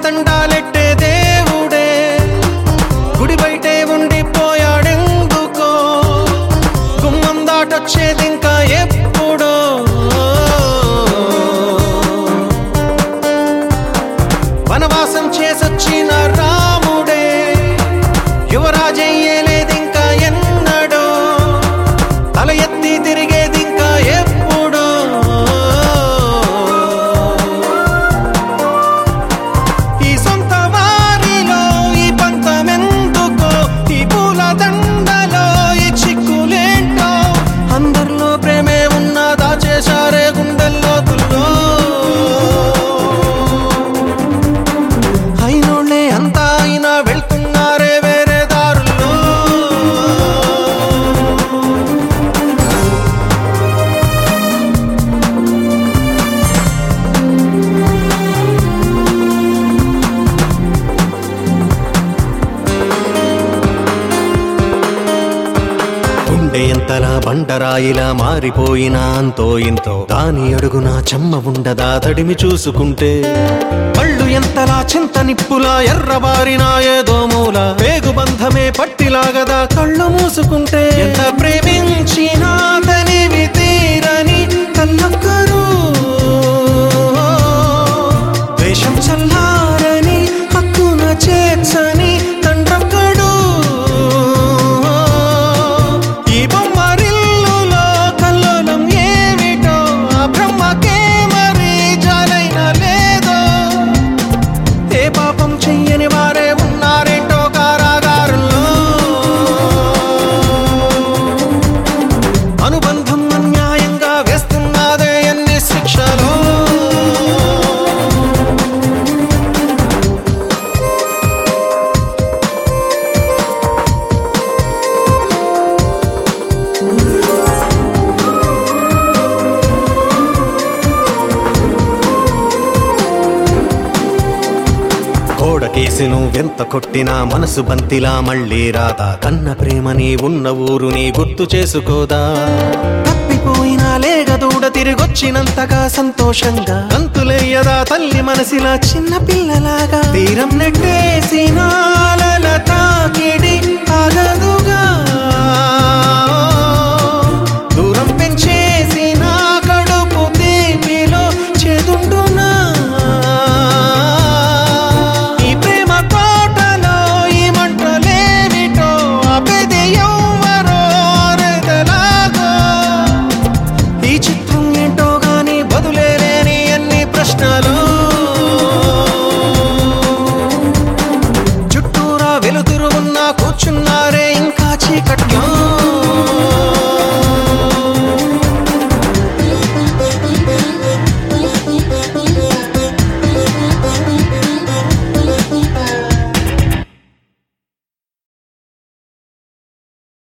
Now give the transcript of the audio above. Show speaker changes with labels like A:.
A: దండాలెట్టే దేవుడే గుడి బయటే ఉండిపోయాడెందుకో గుమ్మం దాటొచ్చేది ఇంకా ఎప్పుడో వనవాసం చేసొచ్చిన రాముడే యువరాజయ్యేలేదింకా ఎన్నడో తల ఎత్తి తిరిగేది ఇంకా ఎప్పుడో ఈ సొంత వారిలో ఈ పంతమెందుకో ఈ పూల దండలో ఈ చిక్కులేంటో అందరిలో ప్రేమే ఉన్నా దాచేశారే గుండెల్లో తుల్లో అయినోళ్ళే అంతా అయినా వెళ్తున్నారే వేరే దారుల్లో గుండె ఎంతలా బండరాయిలా మారిపోయినా అంతో ఇంతో దాని అడుగున చెమ్మ ఉండదా తడిమి చూసుకుంటే పళ్ళు ఎంతలా చింత నిప్పులా ఎర్రబారినా ఏదో మూల వేగు బంధమే పట్టిలాగదా కళ్ళు మూసుకుంటే ఎంత ప్రేమించినా తనివి తీరని కళ్ళొక్కరు వేషం చల్లారని హక్కున చేర్చని తండ్రొక్కడు ఈ బొమ్మరిల్లులో కల్లోలం ఏమిటో ఆ బ్రహ్మకే మరి జాలైన లేదో ఏ పాపం చెయ్యని వారే ఉన్నారేంటో కారాగారుల్లో అనుబంధం అన్యాయంగా వేస్తున్నదే ఎన్ని శిక్షలో కోడకేసి నువ్వెంత కొట్టినా మనసు బంతిలా మళ్ళీ రాదా కన్న ప్రేమని ఉన్న ఊరుని గుర్తు చేసుకోదా తప్పిపోయినా లేగ దూడ తిరిగొచ్చినంతగా సంతోషంగా అంతులేయదా తల్లి మనసిలా చిన్న పిల్లలాగా తీరం నెట్టేసిన అలల తాకిడి